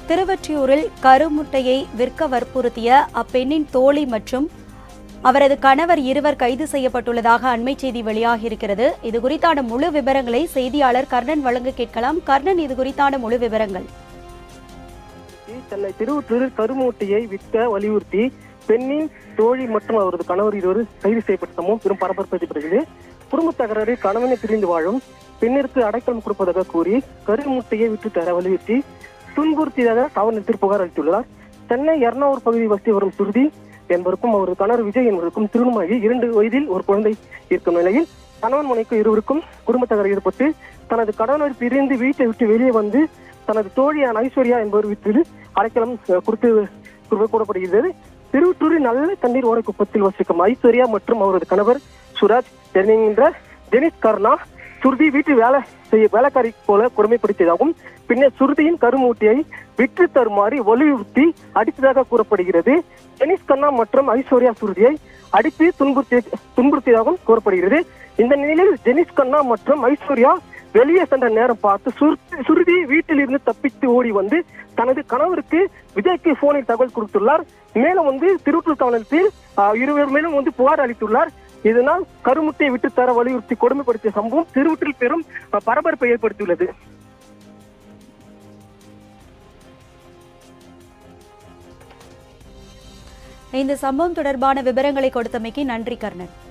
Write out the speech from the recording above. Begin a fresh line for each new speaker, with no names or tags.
திருவொற்றியூரில் கருமுட்டையை விற்க வற்புறுத்திய அப்பெண்ணின் தோழி மற்றும் அவரது கணவர் இருவர் கைது செய்யப்பட்டுள்ளதாக அண்மை செய்தி வெளியாகியிருக்கிறது இது குறித்தான முழு விவரங்களை செய்தியாளர் கர்ணன் வழங்க கேட்கலாம் கர்ணன் இது குறித்தான முழு விவரங்கள்
சென்னை திருவொற்றூரில் கருமூட்டையை விற்க வலியுறுத்தி பெண்ணின் தோழி மற்றும் அவரது கணவர் இருவர் கைது செய்யப்பட்ட சம்பவம் பெரும் பரபரப்பு ஏற்படுகிறது குடும்ப தகராறில் கணவனை பிரிந்து வாழும் பெண்ணிற்கு அடைக்கலம் கொடுப்பதாக கூறி கருமூட்டையை விற்று தர வலியுறுத்தி துன்புறுத்தியதாக காவல் நிலையத்தில் புகார் அளித்துள்ளார் சென்னை எர்ணாவூர் பகுதி வசித்து வரும் சுருதி என்பவருக்கும் அவரது கணவர் விஜய் என்பவருக்கும் திருமணமாகி இரண்டு வயதில் ஒரு குழந்தை இருக்கும் நிலையில் கணவன் மனைக்கு இருவருக்கும் குடும்ப தகராறு ஏற்பட்டு தனது கணவனை பிரிந்து வீட்டை விட்டு வெளியே வந்து தனது தோழியான ஐஸ்வர்யா என்பவர் வீட்டில் அடைக்கலம் அஹ், கொடுத்து கொடுக்க- கூறப்படுகிறது திருவற்றூரில் நல்ல தண்ணீர் ஓடைக்குப்பத்தில் வசிக்கும் ஐஸ்வர்யா மற்றும் அவரது கணவர் சுராஜ் என்கின்ற ஜெனிஸ் கர்ணா சுருதி வீட்டு வேலை செய்ய வேலைக்காரி போல கொடுமைப்படுத்தியதாகவும் பின்னர் சுருதியின் கருமூட்டியை விற்று தருமாறி வலியுறுத்தி அடித்ததாக கூறப்படுகிறது ஜெனிஸ் கர்ணா மற்றும் ஐஸ்வர்யா சுருதியை அடித்து துன்புறுத்திய துன்புறுத்தியதாகவும் கூறப்படுகிறது இந்த நிலையில் ஜெனிஸ் கண்ணா மற்றும் ஐஸ்வர்யா வெளியே சென்ற நேரம் பார்த்து சுருதி- சுருதி வீட்டில் இருந்து தப்பித்து ஓடி வந்து தனது கணவருக்கு விஜய்க்கு போனில் தகவல் கொடுத்துள்ளார் மேலும் வந்து திருவள்ளூர் காவலத்தில் இருவர் மேலும் வந்து புகார் அளித்துள்ளார் இதனால் கருமுட்டையை விட்டு தர வலியுறுத்தி கொடுமைப்படுத்திய சம்பவம் திருவற்றில் பெரும் அஹ், பரபரப்பை ஏற்படுத்தியுள்ளது
இந்த சம்பவம் தொடர்பான விவரங்களை கொடுத்தமைக்கு நன்றி கர்ணன்